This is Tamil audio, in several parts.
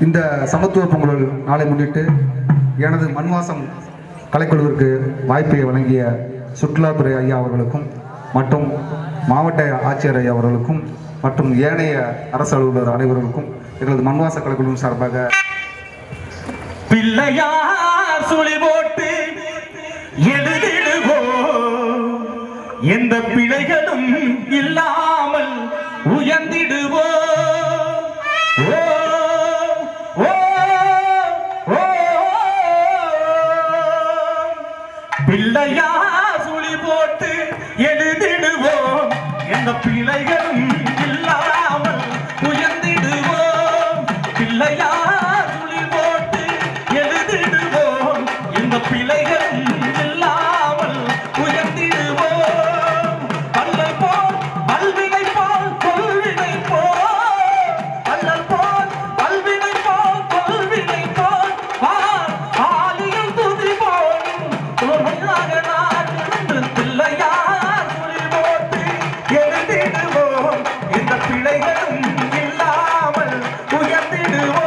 இந்த சமத்துவ பொங்கல் நாளை முன்னிட்டு எனது மண்வாசம் கலைக்குழுவிற்கு வாய்ப்பை வழங்கிய சுற்றுலாத்துறை ஐயா அவர்களுக்கும் மற்றும் மாவட்ட ஆட்சியர் ஐயா அவர்களுக்கும் மற்றும் ஏனைய அரசு அலுவலர் அனைவர்களுக்கும் எங்களது மண்வாச கலைக்குழுவின் சார்பாக பிள்ளையார் சுழி போட்டு எழுதிடுவோ எந்த பிழைகளும் இல்லாமல் உயர்ந்திடுவோ ஓ, ஓ, ஓ. பிள்ளையார் சுழி போட்டு எழுதிடுவோம் எந்த பிழைகளும் இல்லாமல் உயர்ந்திடுவோம் பிள்ளையார் சுழி போட்டு எழுதிடுவோம் எந்த பிழைகளும் இல்லாமல் உயர்ந்திடுவோம் பல்லல் போல் பல்வினை போல் கொள்வினை போல் பல்லல் போல் பல்வினை போல் கொள்வினை போல் வார் ஆலியில் துதி போலும் துணையாக நான் இருந்து பிள்ளையார் துளி போட்டு எழுதிடுவோம் இந்த பிழைகளும் இல்லாமல் உயர்ந்திடுவோம்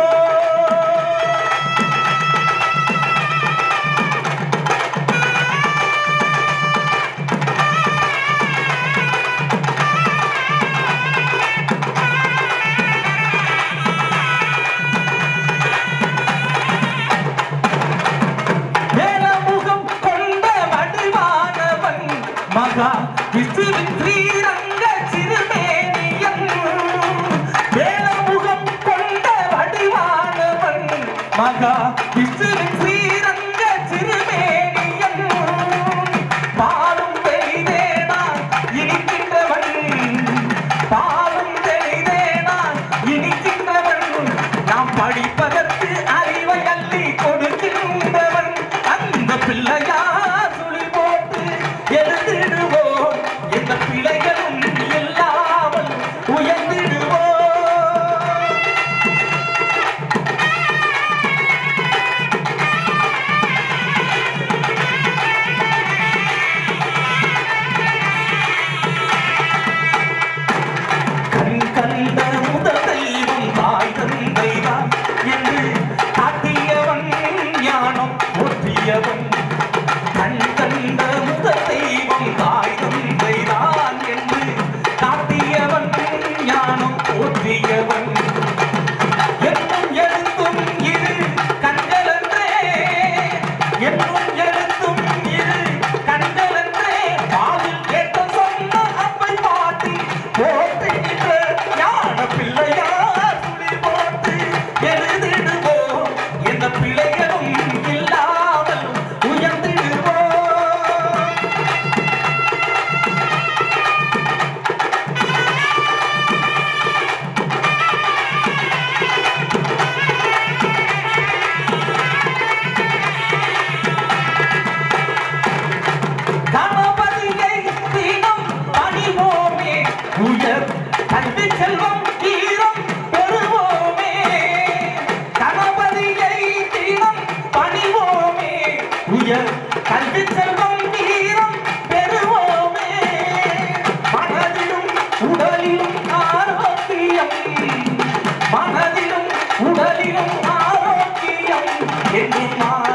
வேலமுகம் கொண்ட வடிவானவன் மகா விஷ்ணுவின் ஸ்ரீரங்க சிறுமேனியன் வேலமுகம் கொண்ட வடிவானவன் மகா விஷ்ணுவின் ஸ்ரீரங்க சிறுமேனியன் பாலும் பெய்தேனா இனிக்கின்றவன் பாலும் பெய்தேனா இனிக்கின்றவன் நாம் படிப்பதற்கு அறிவை அள்ளி கொடுக்கின்றவன் அந்த பிள்ளையார் சுழி போட்டு எழுதிடுவோம் எந்த பிழைகளும் இல்லாமல் உயர்ந்திடுவோம் கண் கண்ட முதல் தெய்வம் தாய் தந்தைதான் என்று காட்டியவன் ஞானம் போற்றியவன் கண் கண்ட முதல் தெய்வம் தாய் தந்தைதான் என்று காட்டியவன் ஞானம் போற்றியவன் என்னும் எழுத்தும் இரு கண்களன்றே என்னும் எழுத்தும் இரு கண்களன்றே பாலில் கேட்ட சொன்ன அப்பை பாட்டி போட்டுகின்ற ஞான பிள்ளையார் துளி போட்டு எழுதிடுவோம் எந்த பிள்ளைகளும் இல்லாமல் உயர்ந்திடுவோம் கணபதியை தினம் பணிவோமே உயர் கல்வி செல்வம் தீரம் பெறுவோமே கணபதியை தினம் பணிவோமே உயர் கல்வி செல்வம் தீரம் பெறுவோமே மனதிலும் உடலிலும் ஆரோக்கியம் மனதிலும் உடலிலும் ஆரோக்கியம் என்னும்